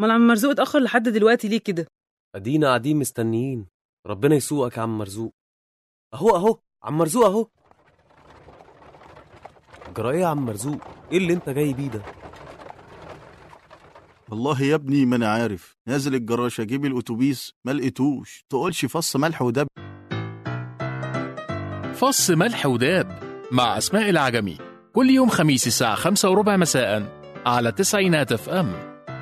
امال عم مرزوق اتاخر لحد دلوقتي ليه كده ادينا قاعدين مستنيين ربنا يسوقك يا عم مرزوق اهو اهو عم مرزوق اهو جرى ايه يا عم مرزوق ايه اللي انت جاي بيه ده والله يا ابني ما انا عارف نازل الجراج اجيب الاتوبيس ما لقيتوش تقولش فص ملح ودب فص ملح وداب مع أسماء العجمي كل يوم خميس الساعة خمسة وربع مساء على تسعينات اف ام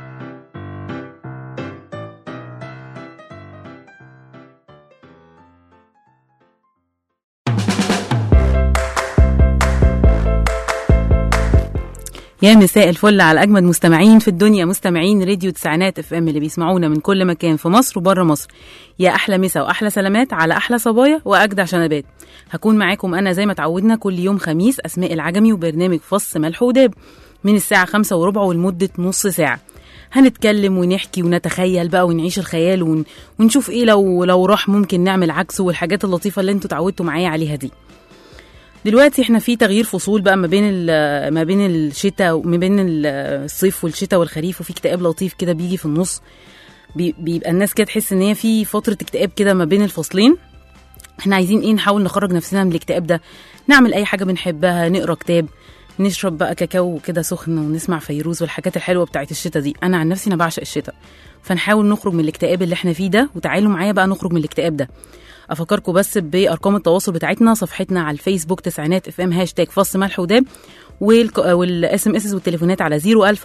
يا مساء الفل على اجمد مستمعين في الدنيا مستمعين راديو تسعينات اف ام اللي بيسمعونا من كل مكان في مصر وبره مصر يا احلى مسا واحلى سلامات على احلى صبايا واجدع شنبات هكون معاكم انا زي ما اتعودنا كل يوم خميس اسماء العجمي وبرنامج فص ملح وداب من الساعه خمسة وربع ولمده نص ساعه هنتكلم ونحكي ونتخيل بقى ونعيش الخيال ون... ونشوف ايه لو لو راح ممكن نعمل عكسه والحاجات اللطيفه اللي انتوا اتعودتوا معايا عليها دي دلوقتي احنا في تغيير فصول بقى ما بين ال- ما بين الشتاء وما بين ال- الصيف والشتاء والخريف وفي اكتئاب لطيف كده بيجي في النص بي- بيبقى الناس كده تحس ان هي في فتره اكتئاب كده ما بين الفصلين احنا عايزين ايه نحاول نخرج نفسنا من الاكتئاب ده نعمل اي حاجه بنحبها نقرا كتاب نشرب بقى كاكاو كده سخن ونسمع فيروز والحاجات الحلوه بتاعت الشتاء دي انا عن نفسي انا بعشق الشتاء فنحاول نخرج من الاكتئاب اللي احنا فيه ده وتعالوا معايا بقى نخرج من الاكتئاب ده افكركم بس بارقام التواصل بتاعتنا صفحتنا على الفيسبوك تسعينات اف ام هاشتاج فص ملح وداب والاس ام اس والتليفونات على 01000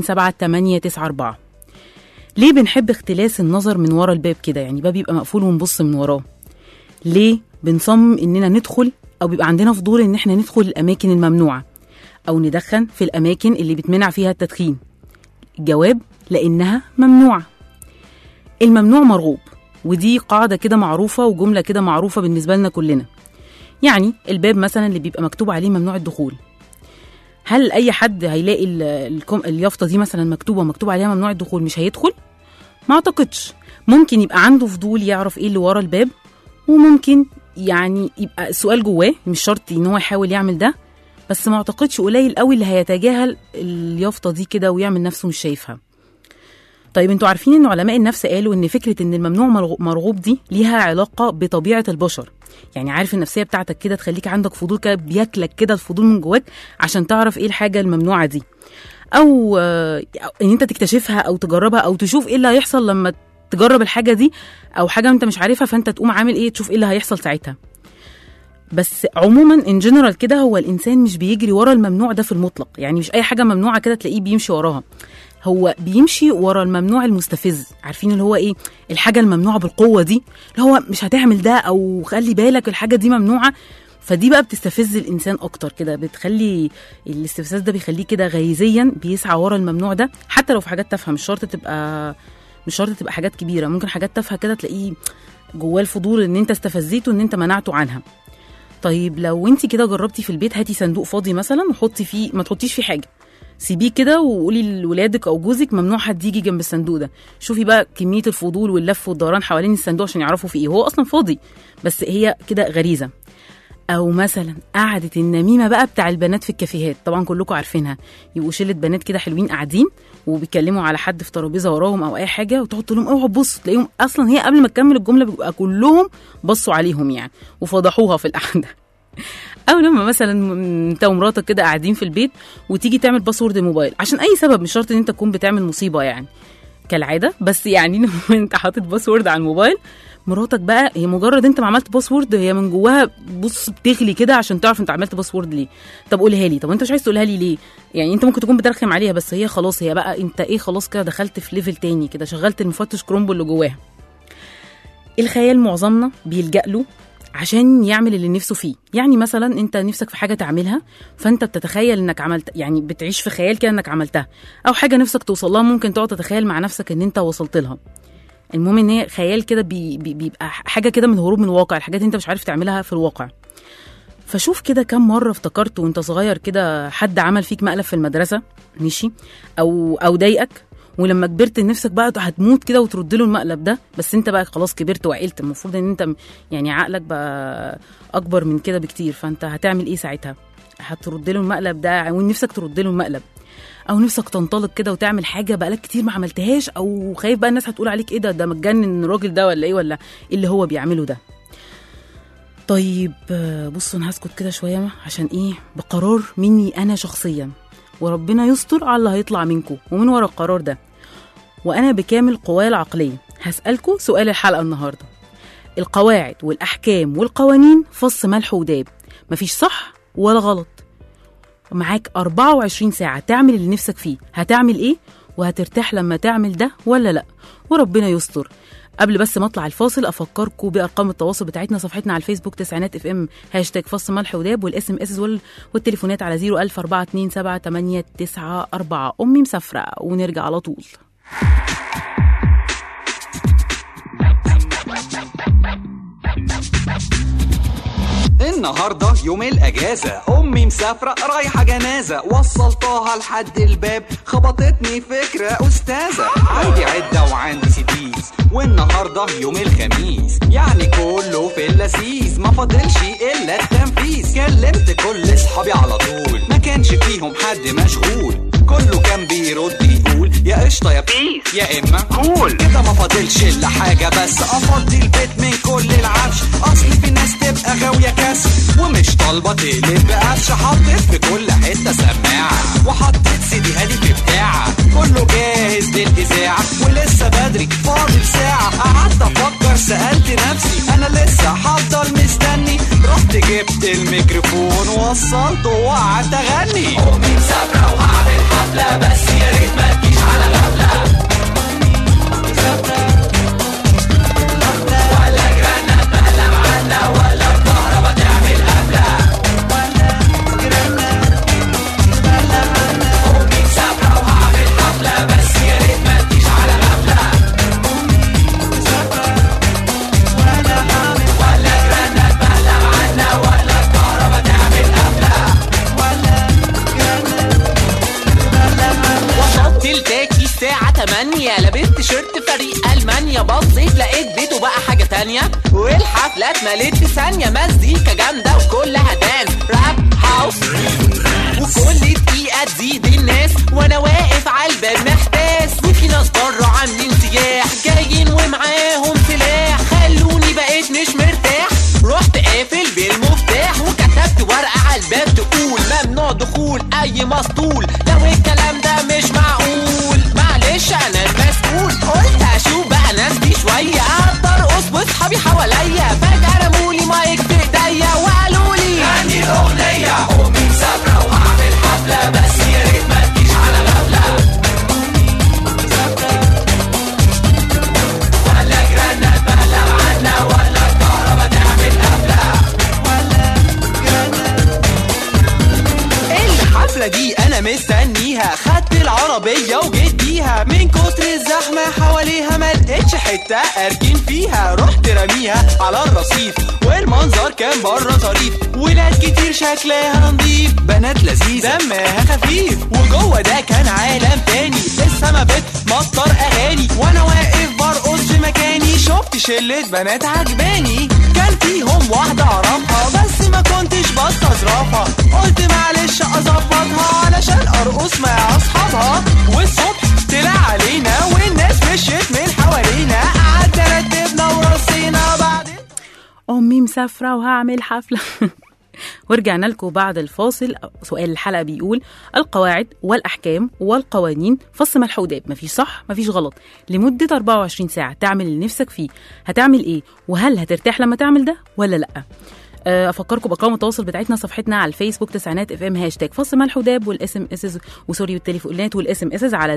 427 ليه بنحب اختلاس النظر من ورا الباب كده يعني باب يبقى مقفول ونبص من وراه ليه بنصمم اننا ندخل او بيبقى عندنا فضول ان احنا ندخل الاماكن الممنوعه او ندخن في الاماكن اللي بتمنع فيها التدخين الجواب لانها ممنوعه الممنوع مرغوب ودي قاعدة كده معروفة وجملة كده معروفة بالنسبة لنا كلنا يعني الباب مثلا اللي بيبقى مكتوب عليه ممنوع الدخول هل أي حد هيلاقي ال- الكم- اليافطة دي مثلا مكتوبة مكتوب عليها ممنوع الدخول مش هيدخل؟ ما أعتقدش ممكن يبقى عنده فضول يعرف إيه اللي ورا الباب وممكن يعني يبقى السؤال جواه مش شرط إن هو يحاول يعمل ده بس ما أعتقدش قليل قوي اللي هيتجاهل اليافطة دي كده ويعمل نفسه مش شايفها طيب انتوا عارفين ان علماء النفس قالوا ان فكره ان الممنوع مرغ- مرغوب دي ليها علاقه بطبيعه البشر يعني عارف النفسيه بتاعتك كده تخليك عندك فضول كده بياكلك كده الفضول من جواك عشان تعرف ايه الحاجه الممنوعه دي او آه، أو ان انت تكتشفها او تجربها او تشوف ايه اللي هيحصل لما تجرب الحاجه دي او حاجه انت مش عارفها فانت تقوم عامل ايه تشوف ايه اللي هيحصل ساعتها بس عموما ان جنرال كده هو الانسان مش بيجري ورا الممنوع ده في المطلق يعني مش اي حاجه ممنوعه كده تلاقيه بيمشي وراها هو بيمشي ورا الممنوع المستفز عارفين اللي هو ايه الحاجه الممنوعه بالقوه دي اللي هو مش هتعمل ده او خلي بالك الحاجه دي ممنوعه فدي بقى بتستفز الانسان اكتر كده بتخلي الاستفزاز ده بيخليه كده غريزيا بيسعى ورا الممنوع ده حتى لو في حاجات تافهه مش شرط تبقى مش شرط تبقى حاجات كبيره ممكن حاجات تافهه كده تلاقيه جواه الفضول ان انت استفزيته ان انت منعته عنها طيب لو انت كده جربتي في البيت هاتي صندوق فاضي مثلا وحطي فيه ما تحطيش فيه حاجه سيبيه كده وقولي لولادك او جوزك ممنوع حد يجي جنب الصندوق ده شوفي بقى كميه الفضول واللف والدوران حوالين الصندوق عشان يعرفوا فيه ايه هو اصلا فاضي بس هي كده غريزه او مثلا قعده النميمه بقى بتاع البنات في الكافيهات طبعا كلكم عارفينها يبقوا شله بنات كده حلوين قاعدين وبيتكلموا على حد في ترابيزه وراهم او اي حاجه وتقعد تقول لهم اوعوا تبصوا تلاقيهم اصلا هي قبل ما تكمل الجمله بيبقى كلهم بصوا عليهم يعني وفضحوها في القعده او لما مثلا انت ومراتك كده قاعدين في البيت وتيجي تعمل باسورد الموبايل عشان اي سبب مش شرط ان انت تكون بتعمل مصيبه يعني كالعاده بس يعني لما انت حاطط باسورد على الموبايل مراتك بقى هي مجرد انت ما عملت باسورد هي من جواها بص بتغلي كده عشان تعرف انت عملت باسورد ليه طب قولها لي طب انت مش عايز تقولها لي ليه يعني انت ممكن تكون بترخم عليها بس هي خلاص هي بقى انت ايه خلاص كده دخلت في ليفل تاني كده شغلت المفتش كرومبو اللي جواها الخيال معظمنا بيلجأ له عشان يعمل اللي نفسه فيه يعني مثلا انت نفسك في حاجه تعملها فانت بتتخيل انك عملت يعني بتعيش في خيال كده انك عملتها او حاجه نفسك توصل لها ممكن تقعد تتخيل مع نفسك ان انت وصلت لها المهم ان هي خيال كده بي بي بيبقى حاجه كده من هروب من الواقع الحاجات انت مش عارف تعملها في الواقع فشوف كده كم مره افتكرت وانت صغير كده حد عمل فيك مقلب في المدرسه ماشي او او ضايقك ولما كبرت نفسك بقى هتموت كده وترد له المقلب ده بس انت بقى خلاص كبرت وعقلت المفروض ان انت يعني عقلك بقى اكبر من كده بكتير فانت هتعمل ايه ساعتها هترد له المقلب ده ونفسك ترد له المقلب او نفسك تنطلق كده وتعمل حاجه بقالك كتير ما عملتهاش او خايف بقى الناس هتقول عليك ايه ده ده متجنن الراجل ده ولا ايه ولا ايه اللي هو بيعمله ده طيب آه، بصوا انا هسكت كده شويه عشان ايه بقرار مني انا شخصيا وربنا يستر على اللي هيطلع منكم ومن ورا القرار ده وانا بكامل قواي العقليه هسالكم سؤال الحلقه النهارده القواعد والاحكام والقوانين فص ملح وداب مفيش صح ولا غلط معاك 24 ساعة تعمل اللي نفسك فيه هتعمل ايه وهترتاح لما تعمل ده ولا لا وربنا يستر قبل بس ما اطلع الفاصل افكركم بارقام التواصل بتاعتنا صفحتنا على الفيسبوك تسعينات اف ام هاشتاج فص ملح وداب والاس ام اس والتليفونات على 01427 امي مسافره ونرجع على طول النهارده يوم الاجازه امي مسافره رايحه جنازه وصلتها لحد الباب خبطتني فكره استاذه عندي عده وعندي سيديز والنهارده يوم الخميس يعني كله في اللذيذ ما فاضلش الا التنفيذ كلمت كل اصحابي على طول ما كانش فيهم حد مشغول كله كان بيرد يقول يا قشطه يا بيس يا اما كول كده ما فاضلش الا حاجه بس افضي البيت من كل العفش اصل في ناس تبقى غاويه كسر ومش طالبه تقلب بقفش حطيت في كل حته سماعه وحطيت سيدي هادي في بتاعه كله جاهز للاذاعه ولسه بدري فاضل ساعه قعدت افكر سالت نفسي انا لسه هفضل مستني رحت جبت الميكروفون ووصلته وقعدت اغني امي مسافره وهعمل حفله بس يا ريت ما تجيش على غفله ولا جرانا مهلا معانا ولا الكهربا تعمل قفله امي مسافره وهعمل حفله بس يا ريت ما تجيش على غفله ولا جرانا مهلا معانا ولا الكهربا تعمل قفله وصلت التاكي الساعة 8 لبست تيشيرت فريق ألمانيا بصيت لقيت بيته بقى حاجة تانية والحفلة اتملت في ثانية مزيكا جامدة وكلها دانس راب هاوس وكل دقيقة تزيد الناس وأنا واقف على الباب محتاس وفي ناس بره عاملين سياح جايين ومعاهم سلاح خلوني بقيت مش مرتاح رحت قافل بالمفتاح وكتبت ورقة على الباب تقول ممنوع دخول أي مسطول لو الكلام ده مش معقول معلش أنا المسؤول قلت أشوف بقى ناس دي شوية أقدر أرقص وأصحابي حواليا فجأة رمولي مايك في إيديا وقالوا لي غني الأغنية أمي مسافرة وهعمل حفلة بس يا ريت ما تجيش على غفلة ولا جرانا مهلا معانا ولا الكهربا تعمل قفلة الحفلة دي أنا مستنيها خدت العربية وجيت بيها من كتر الزحمة حواليها ما لقيتش حتة أركن فيها رحت رميها على الرصيف والمنظر كان بره ظريف ولاد كتير شكلها نضيف بنات لذيذة دمها خفيف وجوه ده كان عالم تاني السما بتمطر أغاني وأنا واقف برقص في مكاني شفت شلة بنات عجباني كان فيهم واحدة أعرفها بس ما كنتش بستظرفها قلت معلش أظبطها علشان أرقص مع أصحابها والصبح طلع علينا والناس مشيت من حوالينا قعدنا رتبنا ورصينا بعدين امي مسافره وهعمل حفله ورجعنا لكم بعد الفاصل سؤال الحلقه بيقول القواعد والاحكام والقوانين فص ملح وداب مفيش صح مفيش غلط لمده 24 ساعه تعمل اللي نفسك فيه هتعمل ايه وهل هترتاح لما تعمل ده ولا لا آه، افكركم بارقام التواصل بتاعتنا صفحتنا على الفيسبوك تسعينات اف ام هاشتاج فص ملح وداب والاس ام اس وسوري والتليفونات والاس ام اس على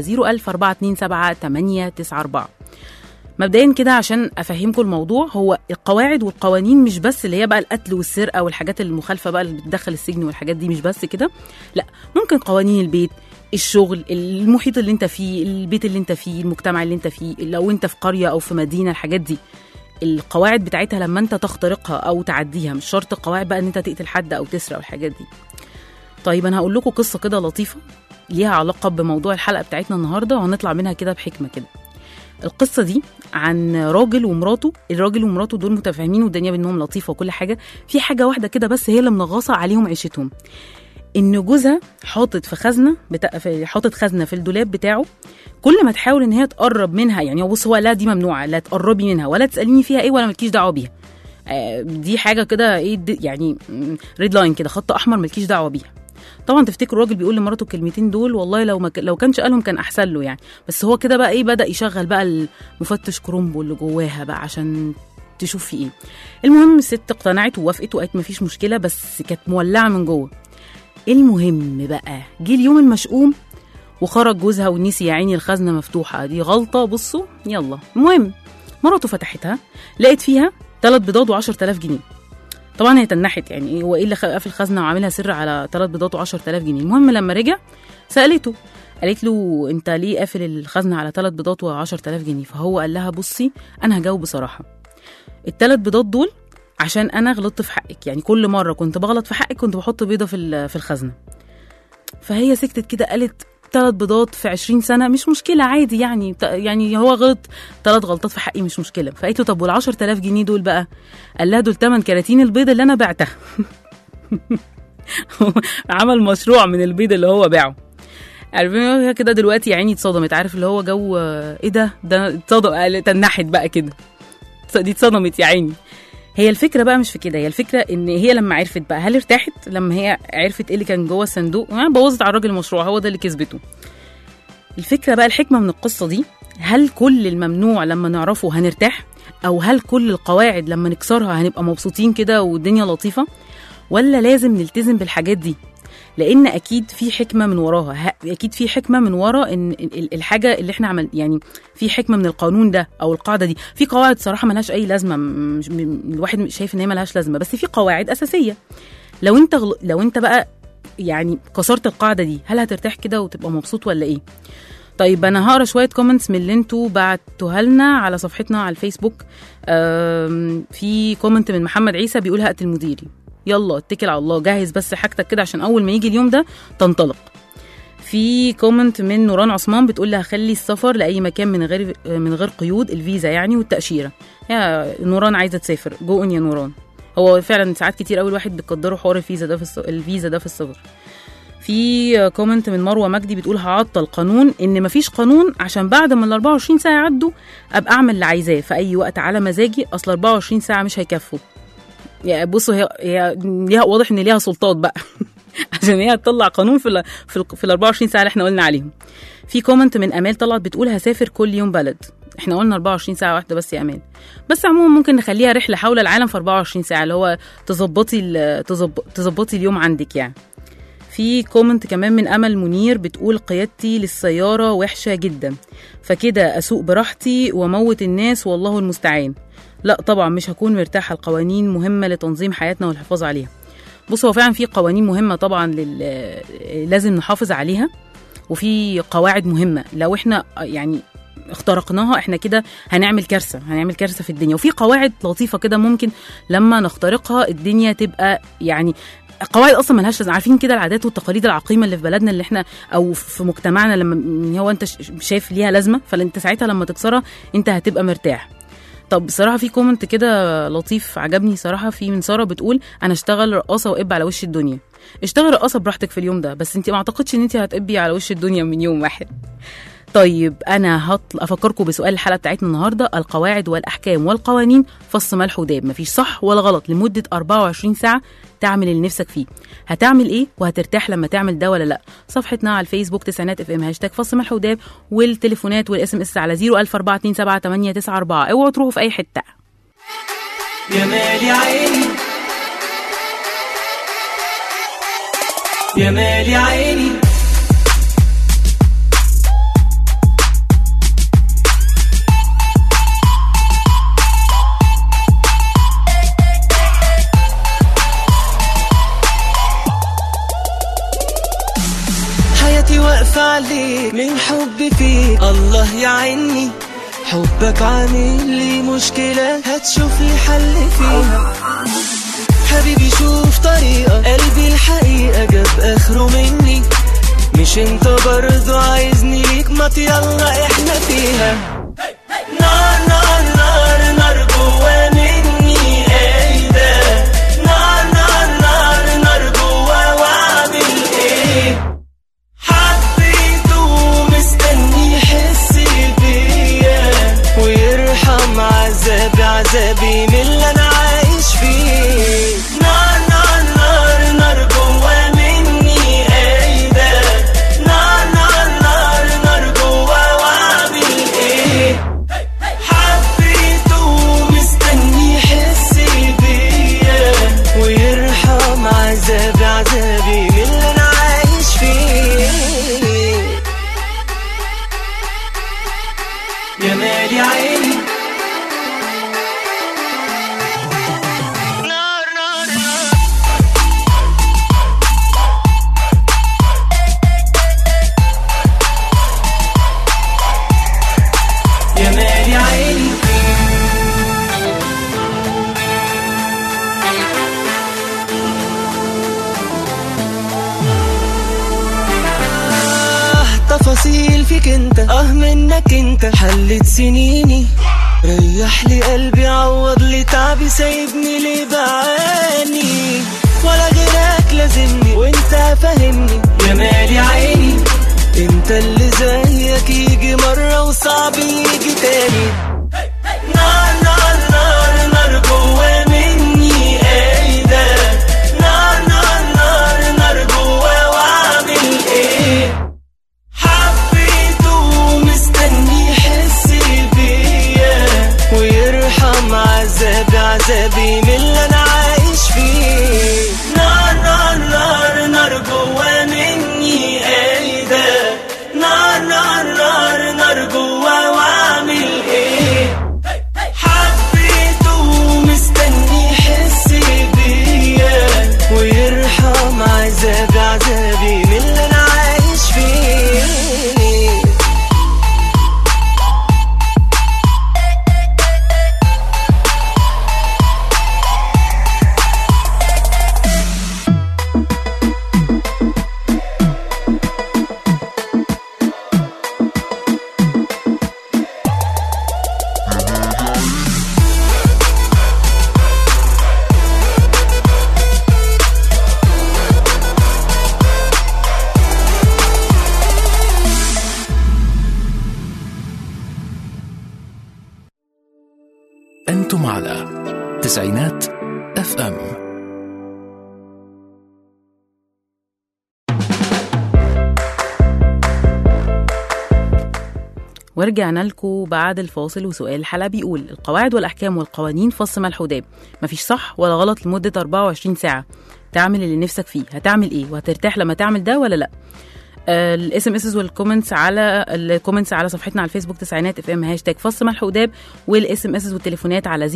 00427 مبدئيا كده عشان افهمكم الموضوع هو القواعد والقوانين مش بس اللي هي بقى القتل والسرقه والحاجات المخالفه بقى اللي بتدخل السجن والحاجات دي مش بس كده لا ممكن قوانين البيت الشغل المحيط اللي انت فيه البيت اللي انت فيه المجتمع اللي انت فيه لو انت في قريه او في مدينه الحاجات دي القواعد بتاعتها لما انت تخترقها او تعديها مش شرط القواعد بقى ان انت تقتل حد او تسرق والحاجات دي طيب انا هقول لكم قصه كده لطيفه ليها علاقه بموضوع الحلقه بتاعتنا النهارده وهنطلع منها كده بحكمه كده القصه دي عن راجل ومراته الراجل ومراته دول متفاهمين والدنيا بينهم لطيفه وكل حاجه في حاجه واحده كده بس هي اللي منغصه عليهم عيشتهم ان جوزها حاطط في خزنه بتا... في- حاطط خزنه في الدولاب بتاعه كل ما تحاول ان هي تقرب منها يعني هو بص هو لا دي ممنوعه لا تقربي منها ولا تساليني فيها ايه ولا مالكيش دعوه بيها آه، دي حاجه كده ايه د- يعني ريد لاين كده خط احمر مالكيش دعوه بيها طبعا تفتكر الراجل بيقول لمراته الكلمتين دول والله لو ما ك... لو كانش قالهم كان احسن له يعني بس هو كده بقى ايه بدا يشغل بقى المفتش كرومبو اللي جواها بقى عشان تشوف في ايه المهم الست اقتنعت ووافقت وقالت مفيش مشكله بس كانت مولعه من جوه المهم بقى جه اليوم المشؤوم وخرج جوزها ونسي يا عيني الخزنه مفتوحه دي غلطه بصوا يلا المهم مراته فتحتها لقيت فيها ثلاث بيضات و10000 جنيه طبعا هي تنحت يعني ايه هو ايه اللي خ- قافل الخزنه وعاملها سر على ثلاث بيضات و10000 جنيه المهم لما رجع سالته قالت له انت ليه قافل الخزنه على ثلاث بيضات و10000 جنيه فهو قال لها بصي انا هجاوب بصراحه الثلاث بيضات دول عشان انا غلطت في حقك يعني كل مره كنت بغلط في حقك كنت بحط بيضه في ال- في الخزنه فهي سكتت كده قالت ثلاث بيضات في 20 سنه مش مشكله عادي يعني ت- يعني هو غلط ثلاث غلطات في حقي مش مشكله فقالت له طب وال 10000 جنيه دول بقى قال لها دول ثمن كراتين البيض اللي انا بعتها عمل مشروع من البيض اللي هو باعه عارفين هي كده دلوقتي يا عيني اتصدمت عارف اللي هو جو آه، ايه ده ده اتصدم قال- تنحت بقى كده دي اتصدمت يا عيني هي الفكره بقى مش في كده هي الفكره ان هي لما عرفت بقى هل ارتاحت لما هي عرفت ايه اللي كان جوه الصندوق يعني بوظت على الراجل المشروع هو ده اللي كسبته الفكره بقى الحكمه من القصه دي هل كل الممنوع لما نعرفه هنرتاح او هل كل القواعد لما نكسرها هنبقى مبسوطين كده والدنيا لطيفه ولا لازم نلتزم بالحاجات دي لان اكيد في حكمه من وراها ه- اكيد في حكمه من ورا ان ال- ال- الحاجه اللي احنا عمل يعني في حكمه من القانون ده او القاعده دي في قواعد صراحه ملهاش اي لازمه م- مش م- الواحد مش شايف ان هي ملهاش لازمه بس في قواعد اساسيه لو انت غل... لو انت بقى يعني كسرت القاعده دي هل هترتاح كده وتبقى مبسوط ولا ايه طيب انا هقرا شويه كومنتس من اللي انتوا بعتوها لنا على صفحتنا على الفيسبوك أم، في كومنت من محمد عيسى بيقول هقتل مديري يلا اتكل على الله جهز بس حاجتك كده عشان اول ما يجي اليوم ده تنطلق في كومنت من نوران عثمان بتقول لي هخلي السفر لاي مكان من غير من غير قيود الفيزا يعني والتاشيره يا نوران عايزه تسافر جو يا نوران هو فعلا ساعات كتير قوي الواحد بيقدره حوار الفيزا ده في الس... الفيزا ده في السفر في كومنت من مروه مجدي بتقول هعطل قانون ان مفيش قانون عشان بعد ما ال 24 ساعه يعدوا ابقى اعمل اللي عايزاه في اي وقت على مزاجي اصل 24 ساعه مش هيكفوا يعني بصوا هي هي ليها واضح ان ليها سلطات بقى عشان هي تطلع قانون في ال في, ال في ال 24 ساعه اللي احنا قلنا عليهم في كومنت من امال طلعت بتقول هسافر كل يوم بلد احنا قلنا 24 ساعه واحده بس يا امال بس عموما ممكن نخليها رحله حول العالم في 24 ساعه اللي هو تظبطي ال- تظب- تظبطي اليوم عندك يعني في كومنت كمان من امل منير بتقول قيادتي للسياره وحشه جدا فكده اسوق براحتي واموت الناس والله المستعان لا طبعا مش هكون مرتاحه القوانين مهمه لتنظيم حياتنا والحفاظ عليها بص هو فعلا في قوانين مهمه طبعا لل... لازم نحافظ عليها وفي قواعد مهمه لو احنا يعني اخترقناها احنا كده هنعمل كارثه هنعمل كارثه في الدنيا وفي قواعد لطيفه كده ممكن لما نخترقها الدنيا تبقى يعني قواعد اصلا ملهاش لازمه عارفين كده العادات والتقاليد العقيمه اللي في بلدنا اللي احنا او في مجتمعنا لما هو انت ش- شايف ليها لازمه فانت ساعتها لما تكسرها انت هتبقى مرتاح طب بصراحه في كومنت كده لطيف عجبني صراحه في من ساره بتقول انا اشتغل رقاصه واب على وش الدنيا اشتغل رقاصه براحتك في اليوم ده بس انت ما اعتقدش ان انت هتقبي على وش الدنيا من يوم واحد طيب انا هطل افكركم بسؤال الحلقه بتاعتنا النهارده القواعد والاحكام والقوانين فص ملح وداب مفيش صح ولا غلط لمده 24 ساعه تعمل اللي نفسك فيه هتعمل ايه وهترتاح لما تعمل ده ولا لا صفحتنا على الفيسبوك تسعينات اف ام هاشتاج فص ملح وداب والتليفونات والاس ام اس على 014278994 اوعوا تروحوا في اي حته جمال يا عيني جمال يا عيني حياتي واقفة عليك من حب فيك الله يعيني حبك عامل لي مشكلة هتشوف لي حل فيها حبيبي شوف طريقة قلبي الحقيقة جاب اخره مني مش انت برضو عايزني ليك ما يلا احنا فيها نار نار نار نار جوا مني ايه ده نار نار نار نار جوا واعمل بعذابي من اللي انا عايش فيه نار نار نار نار جوا مني قايدة نار نار نار نار جوا واعمل ايه حبيته مستني يحس بيا ويرحم عذابي عذابي من اللي انا عايش فيه يا مالي عيني نار نار نار يا مالي عيني آه تفاصيل فيك انت اه منك انت حلت سنيني ريح لي قلبي عوض لي تعبي سايبني ليه بعاني ولا غيرك لازمني وانت فاهمني يا مالي عيني انت اللي زيك يجي مرة وصعب يجي تاني نار نار نار نار جوا مني قايدة نار نار نار نار جوا واعمل ايه حبيته مستني يحس بيا ويرحم عذابي عذابي من اللي انا عايش فيه نار نار نار نار جوا مني قايدة نار نار نار نار جوا واعمل ايه حبيته مستني يحس بيا ويرحم عذابي عذابي من اللي انا عايش فيه أنتم على تسعينات اف ام ورجعنا لكم بعد الفاصل وسؤال الحلقه بيقول القواعد والاحكام والقوانين فص ملح وداب مفيش صح ولا غلط لمده 24 ساعه تعمل اللي نفسك فيه هتعمل ايه وهترتاح لما تعمل ده ولا لا الاس ام اس والكومنتس على الكومنتس على صفحتنا على الفيسبوك تسعينات اف ام هاشتاج فص ملح وداب والاس ام اس والتليفونات على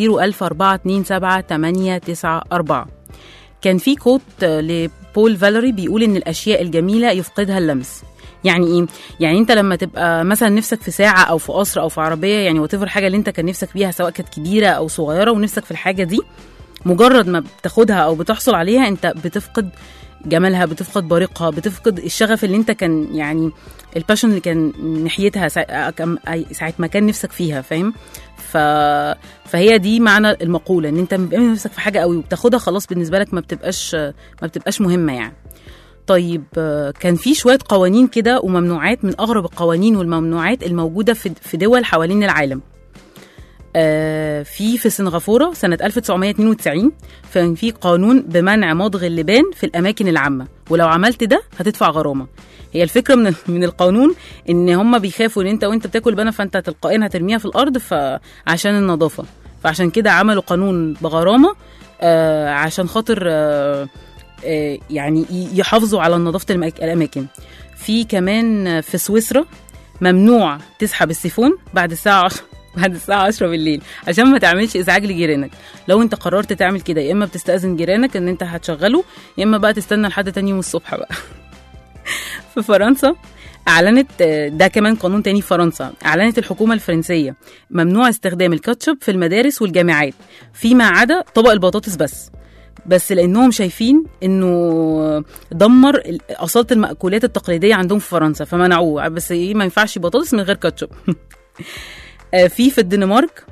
010427894 كان في كوت آه، لبول فالوري بيقول ان الاشياء الجميله يفقدها اللمس يعني ايه يعني انت لما تبقى مثلا نفسك في ساعه او في قصر او في عربيه يعني وتفر حاجه اللي انت كان نفسك فيها سواء كانت كبيره او صغيره ونفسك في الحاجه دي مجرد ما بتاخدها او بتحصل عليها انت بتفقد جمالها بتفقد بريقها بتفقد الشغف اللي انت كان يعني الباشن اللي كان ناحيتها سا- كم- أي- ساعه ما كان نفسك فيها فاهم ف... فهي دي معنى المقوله ان انت بيبقى نفسك في حاجه قوي وبتاخدها خلاص بالنسبه لك ما بتبقاش ما بتبقاش مهمه يعني طيب آه، كان في شويه قوانين كده وممنوعات من اغرب القوانين والممنوعات الموجوده في في دول حوالين العالم آه، في في سنغافوره سنه 1992 كان في قانون بمنع مضغ اللبان في الاماكن العامه ولو عملت ده هتدفع غرامه هي الفكره من من القانون ان هم بيخافوا ان انت وانت بتاكل بنا فانت تلقائيا هترميها في الارض فعشان النظافه فعشان كده عملوا قانون بغرامه آه، عشان خاطر آه، آه، يعني ي- يحافظوا على نظافه المك- الاماكن في كمان آه، في سويسرا ممنوع تسحب السيفون بعد الساعه 10 بعد الساعة 10 بالليل عشان ما تعملش ازعاج لجيرانك لو انت قررت تعمل كده يا اما بتستأذن جيرانك ان انت هتشغله يا اما بقى تستنى لحد تاني يوم الصبح بقى في فرنسا اعلنت ده كمان قانون تاني في فرنسا اعلنت الحكومه الفرنسيه ممنوع استخدام الكاتشب في المدارس والجامعات فيما عدا طبق البطاطس بس بس لانهم شايفين انه دمر ال- اصاله المأكولات التقليديه عندهم في فرنسا فمنعوه بس ايه ما ينفعش بطاطس من غير كاتشب آه، في في الدنمارك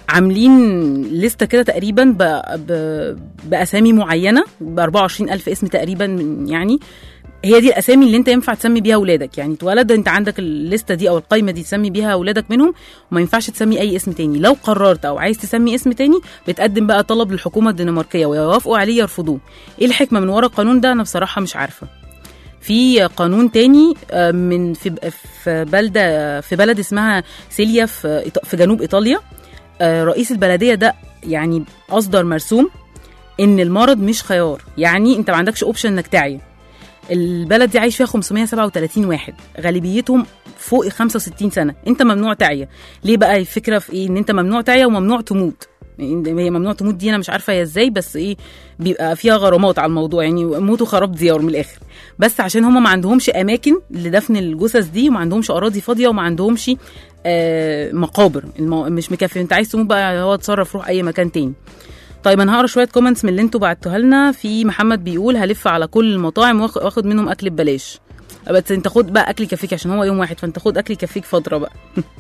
عاملين لستة كده تقريبا ب... ب... بأسامي معينة ب 24 ألف اسم تقريبا من يعني هي دي الأسامي اللي أنت ينفع تسمي بيها أولادك يعني اتولد أنت عندك الليستة دي أو القايمة دي تسمي بيها أولادك منهم وما ينفعش تسمي أي اسم تاني لو قررت أو عايز تسمي اسم تاني بتقدم بقى طلب للحكومة الدنماركية ويوافقوا عليه يرفضوه إيه الحكمة من ورا القانون ده أنا بصراحة مش عارفة في قانون تاني آه، من في في بلده في بلد اسمها سيليا في إيط- في جنوب ايطاليا آه، رئيس البلديه ده يعني اصدر مرسوم ان المرض مش خيار يعني انت ما عندكش اوبشن انك تعيا البلد دي عايش فيها 537 واحد غالبيتهم فوق 65 سنه انت ممنوع تعيا ليه بقى الفكره في ايه ان انت ممنوع تعيا وممنوع تموت يعني هي ممنوع تموت دي انا مش عارفه هي ازاي بس ايه بيبقى فيها غرامات على الموضوع يعني موتوا خراب ديار من الاخر بس عشان هم ما عندهمش اماكن لدفن الجثث دي وما عندهمش اراضي فاضيه وما عندهمش آه مقابر المو... مش مكفي انت عايز تموت بقى هو اتصرف روح اي مكان تاني طيب انا هقرا شويه كومنتس من اللي انتوا بعتوها لنا في محمد بيقول هلف على كل المطاعم واخ- واخد منهم اكل ببلاش بس انت خد بقى اكل يكفيك عشان هو يوم واحد فانت خد اكل يكفيك فتره بقى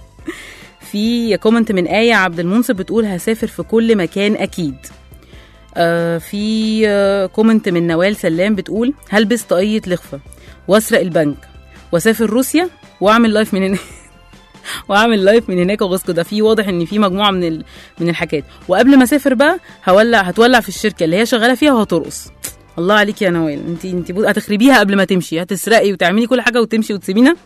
في كومنت من آية عبد المنصف بتقول هسافر في كل مكان أكيد آه في آه كومنت من نوال سلام بتقول هلبس طاقية لخفة واسرق البنك واسافر روسيا واعمل لايف من هناك واعمل لايف من هناك واغسكو ده في واضح ان في مجموعه من ال... من الحاجات وقبل ما اسافر بقى هولع هتولع في الشركه اللي هي شغاله فيها وهترقص الله عليك يا نوال انت انت بو- هتخربيها قبل ما تمشي هتسرقي وتعملي كل حاجه وتمشي وتسيبينا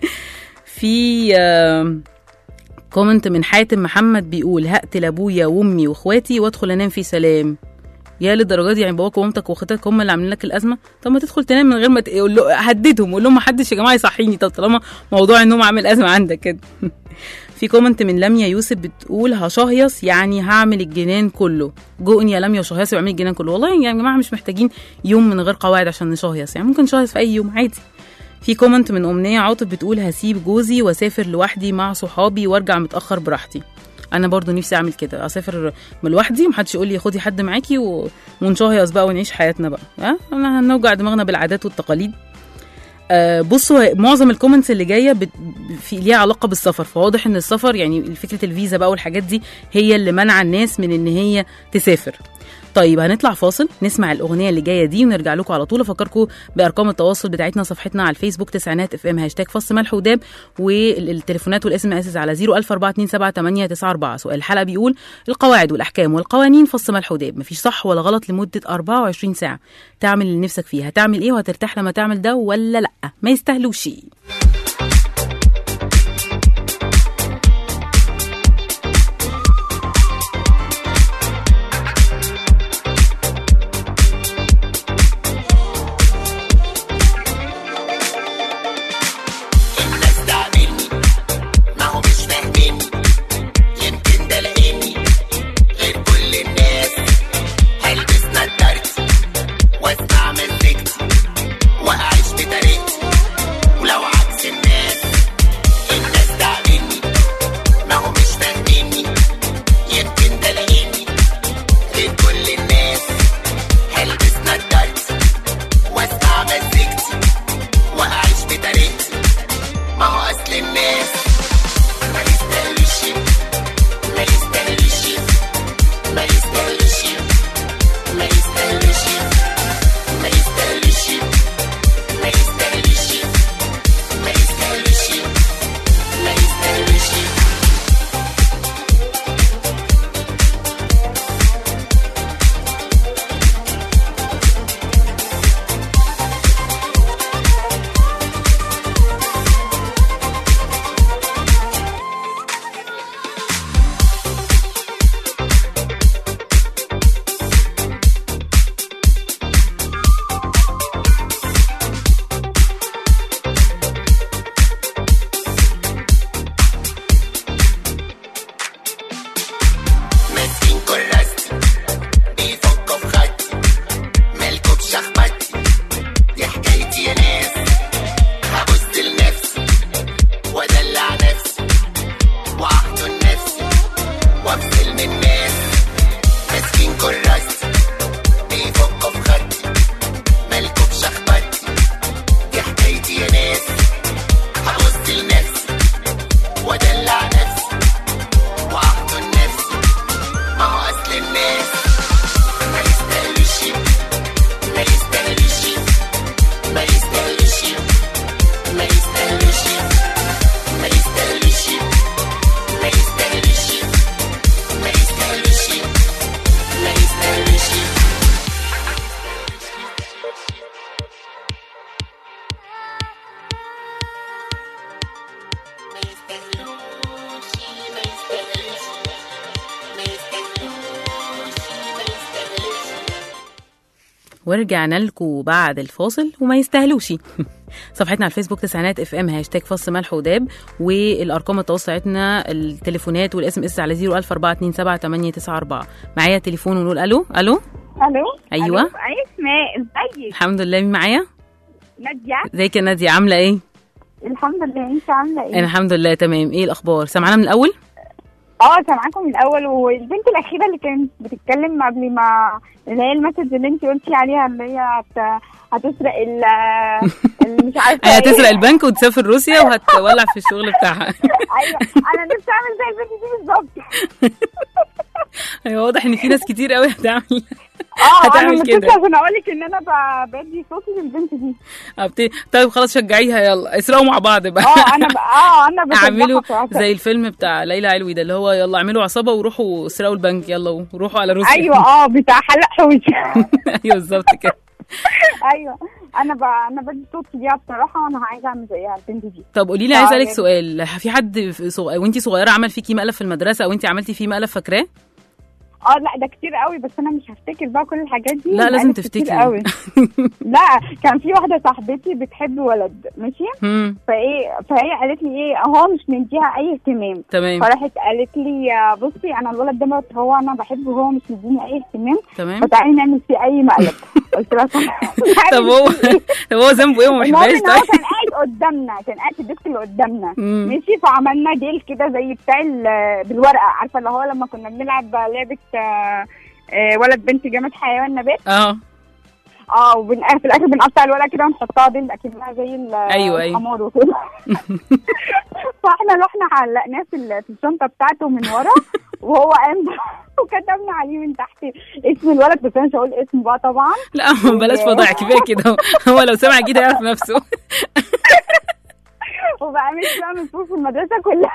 في آه كومنت من حاتم محمد بيقول هقتل ابويا وامي واخواتي وادخل انام في سلام يا للدرجه دي يعني باباك ومامتك واخواتك هم اللي عاملين لك الازمه طب ما تدخل تنام من غير ما تقول له هددهم قول لهم ما حدش يا جماعه يصحيني طب طالما موضوع النوم عامل ازمه عندك كده في كومنت من لميا يوسف بتقول هشهيص يعني هعمل الجنان كله جو ان يا لميا وشهيص واعملي الجنان كله والله يا جماعه مش محتاجين يوم من غير قواعد عشان نشهيص يعني ممكن نشهيص في اي يوم عادي في كومنت من أمنية عاطف بتقول هسيب جوزي واسافر لوحدي مع صحابي وارجع متأخر براحتي انا برضو نفسي اعمل كده اسافر من لوحدي ومحدش يقول لي خدي حد معاكي و... ونشهيص بقى ونعيش حياتنا بقى ها انا هنوجع دماغنا بالعادات والتقاليد آه بصوا معظم الكومنتس اللي جايه بت... في ليها علاقه بالسفر فواضح ان السفر يعني فكره الفيزا بقى والحاجات دي هي اللي منع الناس من ان هي تسافر طيب هنطلع فاصل نسمع الاغنيه اللي جايه دي ونرجع لكم على طول افكركم بارقام التواصل بتاعتنا صفحتنا على الفيسبوك تسعينات اف ام هاشتاج فص ملح وداب والتليفونات والاس ام اس على 004278994 سؤال الحلقه بيقول القواعد والاحكام والقوانين فص ملح وداب مفيش صح ولا غلط لمده 24 ساعه تعمل اللي نفسك فيه هتعمل ايه وهترتاح لما تعمل ده ولا لا ما يستاهلوش الناس تعملني ما هو مش فاهميني يمكن ده لقيني غير كل الناس هلبس نضارتي واسمع مزيكتي واعيش بطريقتي ولو عكس ورجعنا لكم بعد الفاصل وما يستاهلوش صفحتنا على الفيسبوك تسعينات اف ام هاشتاج فص ملح وداب والارقام التواصل بتاعتنا التليفونات والاس ام اس على 01427 معايا تليفون ونقول الو الو الو أيوة. ألو. اي اسماء ازيك الحمد لله مين معايا ناديه ازيك يا ناديه عامله ايه الحمد لله انت عامله انا ايه الحمد لله تمام ايه الاخبار سامعانا من الاول اه سامعاكم من الاول والبنت الاخيره اللي كانت بتتكلم قبل ما اللي هي المسج اللي انت قلتي عليها اللي هي هت... هتسرق ال ال- مش عارفه هي إيه. هتسرق البنك وتسافر روسيا وهتولع في الشغل بتاعها ايوه انا نفسي اعمل زي البنت دي بالظبط ايوه واضح ان في ناس كتير قوي هتعمل اه انا هتعمل متصله كده عشان اقول لك ان انا ب- بدي صوتي للبنت دي أبت- طيب خلاص شجعيها يلا اسرقوا مع بعض بقى اه انا ب... اه انا بشجعها اعملوا بصراحة. زي الفيلم بتاع ليلى علوي ده اللي هو يلا اعملوا عصابه وروحوا اسرقوا البنك يلا وروحوا على روسيا ايوه اه بتاع حلق حوش ايوه بالظبط كده ايوه انا ب... انا بدي صوتي ليها بصراحه وانا عايزه اعمل زيها البنت دي طب قولي لي عايزه آه، اسالك يعني- سؤال في حد في صغ... وانت صغيره عمل فيكي مقلب في المدرسه او انت عملتي فيه مقلب فاكراه اه لا ده كتير قوي بس انا مش هفتكر بقى كل الحاجات دي لا، لازم لأن كتير تفتكري. قوي لا كان في واحده صاحبتي بتحب ولد ماشي هم، فايه فهي قالت لي ايه هو مش مديها اي اهتمام تمام فراحت قالت لي آه، بصي انا الولد ده بقى هو انا بحبه وهو مش مديني اي اهتمام تمام فتعالي نعمل فيه اي مقلب قلت لها طب طب هو طب هو ذنبه ايه وما المهم بيحبهاش ان هو طيب كان قاعد قدامنا كان قاعد في الديسك اللي قدامنا مم. ماشي فعملنا ديل كده زي بتاع ال- بالورقه عارفه اللي هو لما كنا بنلعب لعبه آه، آه، ولد بنت جامد حيوان نبات اه اه وبن... في الاخر بنقطع الورقه كده ونحطها ديل اكنها زي ال- أيوة، أيوة. الحمار وكده فاحنا رحنا علقناه في ال- في الشنطه بتاعته من ورا وهو قام وكتبنا عليه من تحت اسم الولد بس انا مش هقول اسمه بقى طبعا لا بلاش فضايح كفايه كده هو لو سمع كده يعرف نفسه وبقى مش بقى مسؤول في المدرسه كلها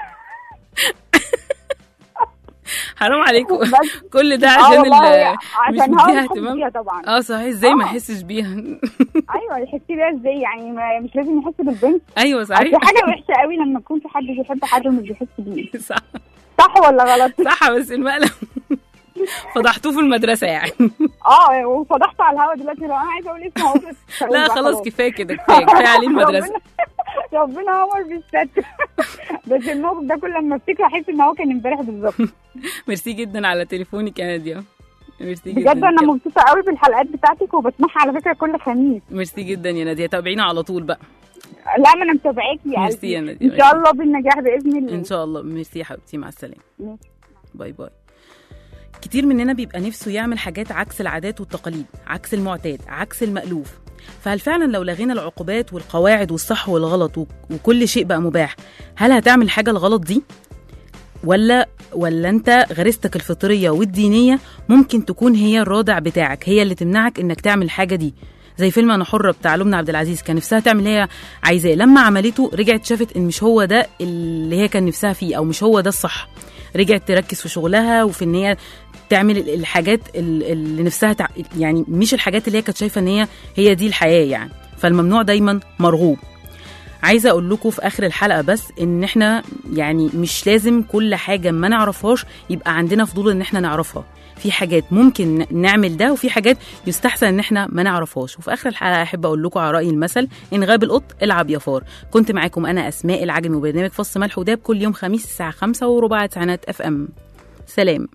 حرام عليكم بس. كل ده اه عشان والله ال- مش عشان هو مديها بيحب اهتمام فيها طبعا اه صحيح ازاي ما آه. يحسش بيها ايوه يحس بيها ازاي يعني ما مش لازم يحس بالبنت ايوه أصل صحيح حاجه وحشه قوي لما يكون في حد بيحب حد ومش بيحس بيه صح صح ولا غلط صح بس المقلب فضحتوه في المدرسه يعني اه وفضحت على الهوا دلوقتي لو انا عايزه اقول اسمه هقول اسمه. لا خلاص كفايه كده كفايه كفايه عليه المدرسه ربنا ربنا عمر بالستر بس الموقف ده كل لما افتكره احس ان هو كان امبارح بالظبط ميرسي جدا على تليفونك يا ناديه ميرسي جدا بجد انا مبسوطه قوي بالحلقات بتاعتك وبسمعها على فكره كل خميس ميرسي جدا يا ناديه تابعينا على طول بقى لا ما انا متابعاكي يا ميرسي قلبي يا ناديه ان شاء الله بالنجاح باذن الله ان شاء الله ميرسي يا حبيبتي مع السلامه ماشي. باي باي كتير مننا بيبقى نفسه يعمل حاجات عكس العادات والتقاليد عكس المعتاد عكس المألوف فهل فعلا لو لغينا العقوبات والقواعد والصح والغلط و- وكل شيء بقى مباح هل هتعمل حاجة الغلط دي؟ ولا ولا انت غريزتك الفطرية والدينية ممكن تكون هي الرادع بتاعك هي اللي تمنعك انك تعمل الحاجة دي زي فيلم انا حرة بتاع لبنى عبد العزيز كان نفسها تعمل اللي هي عايزاه لما عملته رجعت شافت ان مش هو ده اللي هي كان نفسها فيه او مش هو ده الصح رجعت تركز في شغلها وفي ان هي تعمل ال- الحاجات ال- اللي نفسها تع... يعني مش الحاجات اللي هي كانت شايفه ان هي هي دي الحياه يعني فالممنوع دايما مرغوب عايزه اقول لكم في اخر الحلقه بس ان احنا يعني مش لازم كل حاجه ما نعرفهاش يبقى عندنا فضول ان احنا نعرفها في حاجات ممكن ن- نعمل ده وفي حاجات يستحسن ان احنا ما نعرفهاش وفي اخر الحلقه احب اقول لكم على راي المثل ان غاب القط العب يا فار كنت معاكم انا اسماء العجمي وبرنامج فص ملح وداب كل يوم خميس الساعه 5 وربع تسعينات اف ام سلام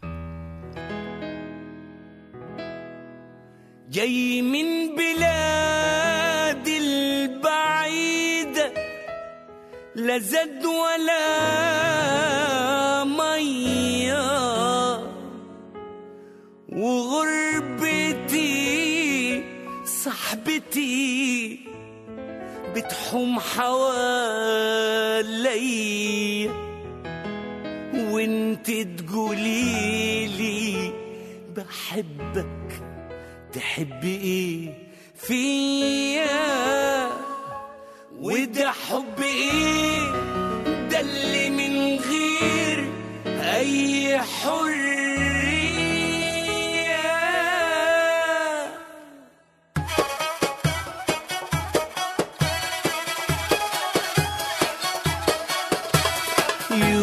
جاي من بلاد البعيدة لا زاد ولا مية وغربتي صاحبتي بتحوم حواليا وانت تقوليلي بحبك تحبي ايه فيا وده حب ايه ده اللي من غير اي حريه You